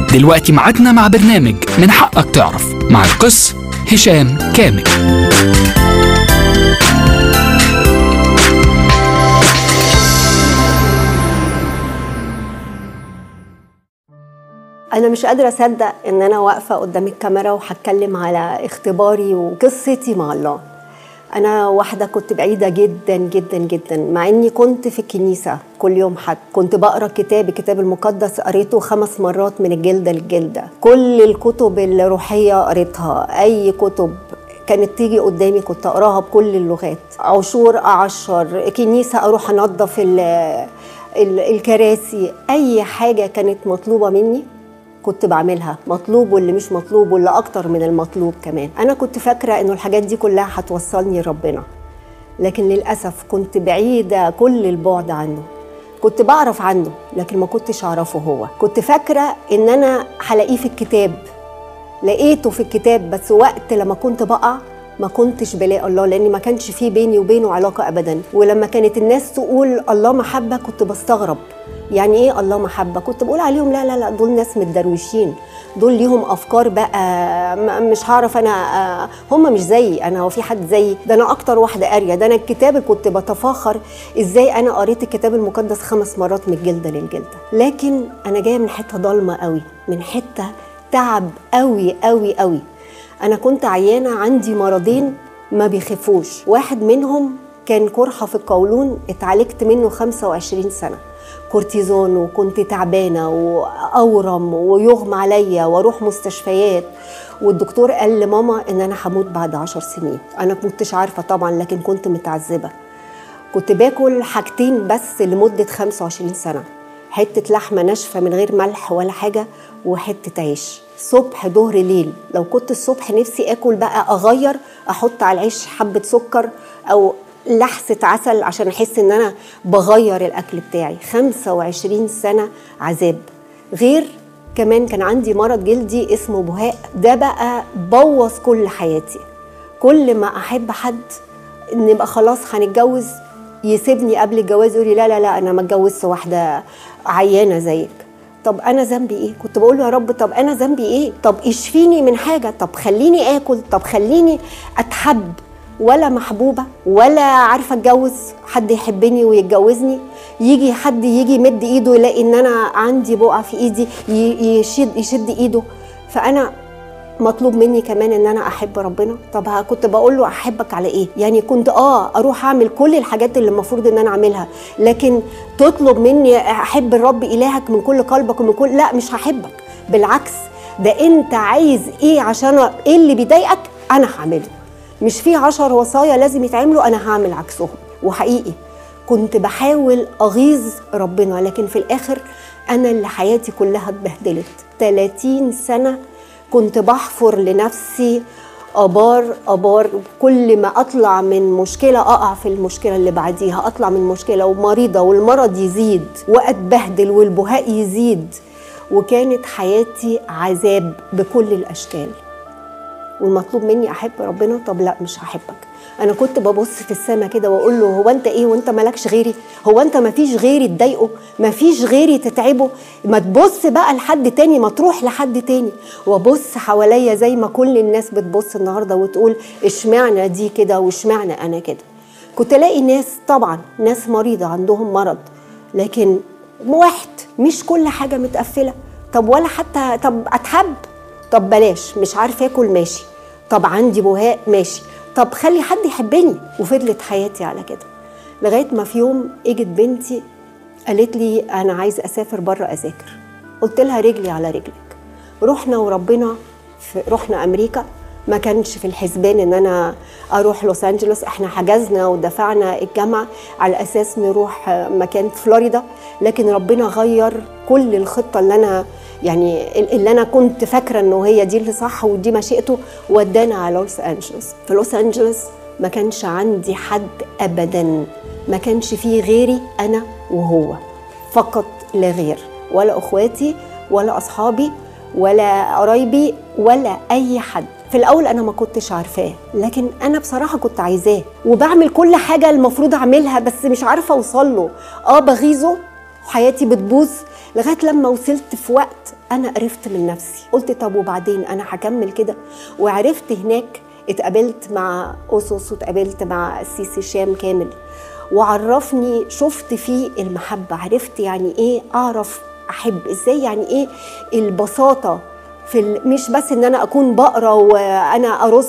دلوقتي ميعادنا مع برنامج من حقك تعرف مع القس هشام كامل أنا مش قادرة أصدق إن أنا واقفة قدام الكاميرا وهتكلم على اختباري وقصتي مع الله. أنا واحدة كنت بعيدة جدا جدا جدا مع إني كنت في الكنيسة كل يوم حد كنت بقرا كتاب الكتاب المقدس قريته خمس مرات من الجلدة للجلدة كل الكتب الروحية قريتها أي كتب كانت تيجي قدامي كنت اقراها بكل اللغات عشور اعشر كنيسه اروح انظف ال ال الكراسي اي حاجه كانت مطلوبه مني كنت بعملها مطلوب واللي مش مطلوب واللي اكتر من المطلوب كمان انا كنت فاكره انه الحاجات دي كلها هتوصلني لربنا لكن للاسف كنت بعيده كل البعد عنه كنت بعرف عنه لكن ما كنتش اعرفه هو كنت فاكره ان انا هلاقيه في الكتاب لقيته في الكتاب بس وقت لما كنت بقع ما كنتش بلاقي الله لان ما كانش في بيني وبينه علاقه ابدا ولما كانت الناس تقول الله محبه كنت بستغرب يعني ايه الله محبه كنت بقول عليهم لا لا لا دول ناس متدروشين دول ليهم افكار بقى م- مش هعرف انا آه، هم مش زيي انا هو في حد زيي ده انا اكتر واحده قاريه ده انا الكتاب اللي كنت بتفاخر ازاي انا قريت الكتاب المقدس خمس مرات من الجلده للجلده لكن انا جايه من حته ضلمه قوي من حته تعب قوي قوي قوي انا كنت عيانه عندي مرضين ما بيخفوش واحد منهم كان قرحه في القولون اتعالجت منه 25 سنه كورتيزون وكنت تعبانه واورم ويغمى عليا واروح مستشفيات والدكتور قال لماما ان انا هموت بعد عشر سنين انا كنتش عارفه طبعا لكن كنت متعذبه كنت باكل حاجتين بس لمده 25 سنه حته لحمه ناشفه من غير ملح ولا حاجه وحته عيش صبح ظهر ليل لو كنت الصبح نفسي اكل بقى اغير احط على العيش حبه سكر او لحسه عسل عشان احس ان انا بغير الاكل بتاعي 25 سنه عذاب غير كمان كان عندي مرض جلدي اسمه بهاء ده بقى بوظ كل حياتي كل ما احب حد نبقى خلاص هنتجوز يسيبني قبل الجواز يقول لي لا لا لا انا ما اتجوزت واحده عيانه زيك طب انا ذنبي ايه كنت بقول له يا رب طب انا ذنبي ايه طب اشفيني من حاجه طب خليني اكل طب خليني اتحب ولا محبوبه ولا عارفه اتجوز حد يحبني ويتجوزني يجي حد يجي يمد ايده يلاقي ان انا عندي بقعه في ايدي ي- يشد يشد ايده فانا مطلوب مني كمان ان انا احب ربنا طب ها- كنت بقول له احبك على ايه يعني كنت اه اروح اعمل كل الحاجات اللي المفروض ان انا اعملها لكن تطلب مني احب الرب الهك من كل قلبك ومن كل لا مش هحبك بالعكس ده انت عايز ايه عشان ايه اللي بيضايقك انا هعمله مش في عشر وصايا لازم يتعملوا انا هعمل عكسهم وحقيقي كنت بحاول اغيظ ربنا لكن في الاخر انا اللي حياتي كلها اتبهدلت 30 سنه كنت بحفر لنفسي ابار ابار كل ما اطلع من مشكله اقع في المشكله اللي بعديها اطلع من مشكله ومريضه والمرض يزيد واتبهدل والبهاء يزيد وكانت حياتي عذاب بكل الاشكال والمطلوب مني احب ربنا طب لا مش هحبك انا كنت ببص في السما كده واقول له هو انت ايه وانت مالكش غيري هو انت ما فيش غيري تضايقه ما فيش غيري تتعبه ما تبص بقى لحد تاني ما تروح لحد تاني وابص حواليا زي ما كل الناس بتبص النهارده وتقول اشمعنى دي كده واشمعنى انا كده كنت الاقي ناس طبعا ناس مريضه عندهم مرض لكن واحد مش كل حاجه متقفله طب ولا حتى طب اتحب طب بلاش مش عارفه اكل ماشي طب عندي بهاء ماشي طب خلي حد يحبني وفضلت حياتي على كده لغايه ما في يوم اجت بنتي قالت لي انا عايز اسافر بره اذاكر قلت لها رجلي على رجلك رحنا وربنا في رحنا امريكا ما كانش في الحسبان ان انا اروح لوس انجلوس احنا حجزنا ودفعنا الجامعه على اساس نروح مكان في فلوريدا لكن ربنا غير كل الخطه اللي انا يعني اللي انا كنت فاكره انه هي دي اللي صح ودي مشيئته ودانا على لوس انجلوس في لوس انجلوس ما كانش عندي حد ابدا ما كانش فيه غيري انا وهو فقط لا غير ولا اخواتي ولا اصحابي ولا قرايبي ولا اي حد في الاول انا ما كنتش عارفاه لكن انا بصراحه كنت عايزاه وبعمل كل حاجه المفروض اعملها بس مش عارفه اوصل له اه بغيظه وحياتي بتبوظ لغايه لما وصلت في وقت انا قرفت من نفسي قلت طب وبعدين انا هكمل كده وعرفت هناك اتقابلت مع اسس واتقابلت مع السيسي هشام كامل وعرفني شفت فيه المحبه عرفت يعني ايه اعرف احب ازاي يعني ايه البساطه في ال- مش بس ان انا اكون بقرا وانا ارص